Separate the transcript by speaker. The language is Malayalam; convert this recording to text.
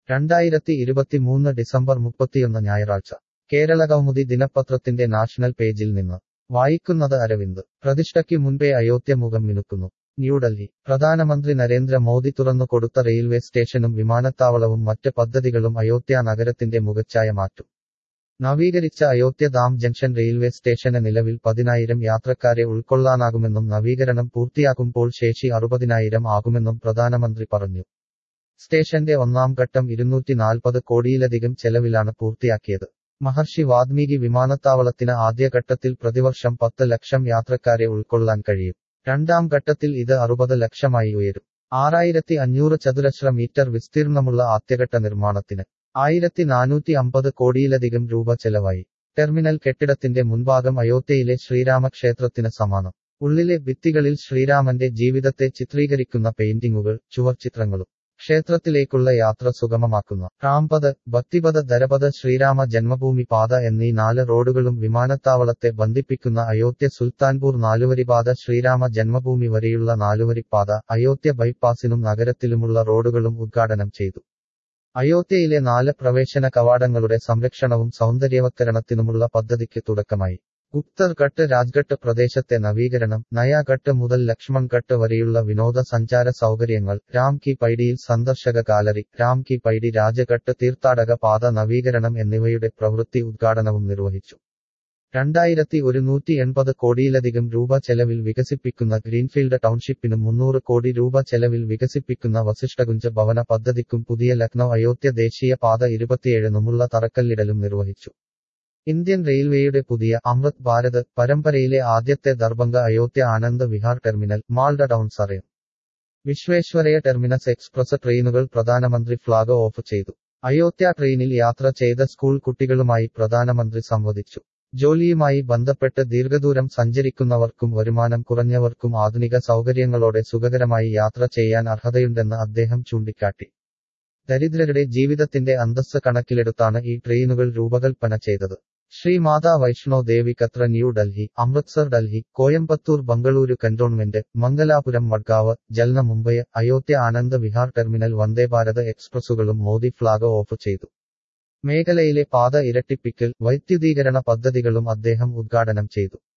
Speaker 1: രണ്ടായിരത്തി ഇരുപത്തിമൂന്ന് ഡിസംബർ മുപ്പത്തിയൊന്ന് ഞായറാഴ്ച കേരള കൗമുദി ദിനപത്രത്തിന്റെ നാഷണൽ പേജിൽ നിന്ന് വായിക്കുന്നത് അരവിന്ദ് പ്രതിഷ്ഠയ്ക്ക് മുൻപേ അയോധ്യ മുഖം മിനുക്കുന്നു ന്യൂഡൽഹി പ്രധാനമന്ത്രി നരേന്ദ്ര മോദി തുറന്നു കൊടുത്ത റെയിൽവേ സ്റ്റേഷനും വിമാനത്താവളവും മറ്റ് പദ്ധതികളും അയോധ്യ നഗരത്തിന്റെ മുഖച്ഛായ മാറ്റും നവീകരിച്ച അയോധ്യ ധാം ജംഗ്ഷൻ റെയിൽവേ സ്റ്റേഷന് നിലവിൽ പതിനായിരം യാത്രക്കാരെ ഉൾക്കൊള്ളാനാകുമെന്നും നവീകരണം പൂർത്തിയാകുമ്പോൾ ശേഷി അറുപതിനായിരം ആകുമെന്നും പ്രധാനമന്ത്രി പറഞ്ഞു സ്റ്റേഷന്റെ ഒന്നാം ഘട്ടം ഇരുന്നൂറ്റി നാൽപ്പത് കോടിയിലധികം ചെലവിലാണ് പൂർത്തിയാക്കിയത് മഹർഷി വാൽമീകി വിമാനത്താവളത്തിന് ആദ്യഘട്ടത്തിൽ പ്രതിവർഷം പത്ത് ലക്ഷം യാത്രക്കാരെ ഉൾക്കൊള്ളാൻ കഴിയും രണ്ടാം ഘട്ടത്തിൽ ഇത് അറുപത് ലക്ഷമായി ഉയരും ആറായിരത്തി അഞ്ഞൂറ് ചതുരശ്ര മീറ്റർ വിസ്തീർണമുള്ള ആദ്യഘട്ട നിർമ്മാണത്തിന് ആയിരത്തി നാനൂറ്റി അമ്പത് കോടിയിലധികം രൂപ ചെലവായി ടെർമിനൽ കെട്ടിടത്തിന്റെ മുൻഭാഗം അയോധ്യയിലെ ശ്രീരാമക്ഷേത്രത്തിന് സമാനം ഉള്ളിലെ ഭിത്തികളിൽ ശ്രീരാമന്റെ ജീവിതത്തെ ചിത്രീകരിക്കുന്ന പെയിന്റിങ്ങുകൾ ചുവർച്ചിത്രങ്ങളും ക്ഷേത്രത്തിലേക്കുള്ള യാത്ര സുഗമമാക്കുന്ന റാംപത് ഭക്തിപഥ ധരപഥ ശ്രീരാമ ജന്മഭൂമി പാത എന്നീ നാല് റോഡുകളും വിമാനത്താവളത്തെ ബന്ധിപ്പിക്കുന്ന അയോധ്യ സുൽത്താൻപൂർ നാലുവരിപാത ശ്രീരാമ ജന്മഭൂമി വരെയുള്ള നാലുവരിപ്പാത അയോധ്യ ബൈപ്പാസിനും നഗരത്തിലുമുള്ള റോഡുകളും ഉദ്ഘാടനം ചെയ്തു അയോധ്യയിലെ നാല് പ്രവേശന കവാടങ്ങളുടെ സംരക്ഷണവും സൗന്ദര്യവത്കരണത്തിനുമുള്ള പദ്ധതിക്ക് തുടക്കമായി ഗുപ്തർ ഘട്ട് രാജ്ഘട്ട് പ്രദേശത്തെ നവീകരണം നയാഘട്ട് മുതൽ ലക്ഷ്മൺ ഘട്ട് വരെയുള്ള വിനോദസഞ്ചാര സൗകര്യങ്ങൾ രാം കി പൈഡിയിൽ സന്ദർശക ഗാലറി രാം കി പൈഡി രാജഘട്ട് തീർത്ഥാടക പാത നവീകരണം എന്നിവയുടെ പ്രവൃത്തി ഉദ്ഘാടനവും നിർവഹിച്ചു രണ്ടായിരത്തി ഒരുന്നൂറ്റി എൺപത് കോടിയിലധികം രൂപ ചെലവിൽ വികസിപ്പിക്കുന്ന ഗ്രീൻഫീൽഡ് ടൗൺഷിപ്പിനും മുന്നൂറ് കോടി രൂപ ചെലവിൽ വികസിപ്പിക്കുന്ന വസിഷ്ഠകുഞ്ച ഭവന പദ്ധതിക്കും പുതിയ ലക്നൌ അയോധ്യ ദേശീയ പാത ഇരുപത്തിയേഴിനുമുള്ള തറക്കല്ലിടലും നിർവഹിച്ചു ഇന്ത്യൻ റെയിൽവേയുടെ പുതിയ അമൃത് ഭാരത് പരമ്പരയിലെ ആദ്യത്തെ ദർഭംഗ അയോധ്യ ആനന്ദ് വിഹാർ ടെർമിനൽ മാൾഡ ടൗൺ സറയം വിശ്വേശ്വരയ ടെർമിനസ് എക്സ്പ്രസ് ട്രെയിനുകൾ പ്രധാനമന്ത്രി ഫ്ളാഗ് ഓഫ് ചെയ്തു അയോധ്യ ട്രെയിനിൽ യാത്ര ചെയ്ത സ്കൂൾ കുട്ടികളുമായി പ്രധാനമന്ത്രി സംവദിച്ചു ജോലിയുമായി ബന്ധപ്പെട്ട് ദീർഘദൂരം സഞ്ചരിക്കുന്നവർക്കും വരുമാനം കുറഞ്ഞവർക്കും ആധുനിക സൗകര്യങ്ങളോടെ സുഖകരമായി യാത്ര ചെയ്യാൻ അർഹതയുണ്ടെന്ന് അദ്ദേഹം ചൂണ്ടിക്കാട്ടി ദരിദ്രരുടെ ജീവിതത്തിന്റെ അന്തസ്സ് കണക്കിലെടുത്താണ് ഈ ട്രെയിനുകൾ രൂപകൽപ്പന ചെയ്തത് Shri Mata Vaishno Devi Katra New Delhi Amritsar Delhi Coimbatore Bengaluru cantonment Mangalapuram Madgaon Jalna Mumbai Ayodhya Anand Vihar terminal Vande Bharat എക്സ്പ്രസുകളും മോദി ഫ്ളാഗ് ഓഫ് ചെയ്തു മേഖലയിലെ പാത ഇരട്ടിപ്പിക്കൽ വൈദ്യുതീകരണ പദ്ധതികളും അദ്ദേഹം ഉദ്ഘാടനം ചെയ്തു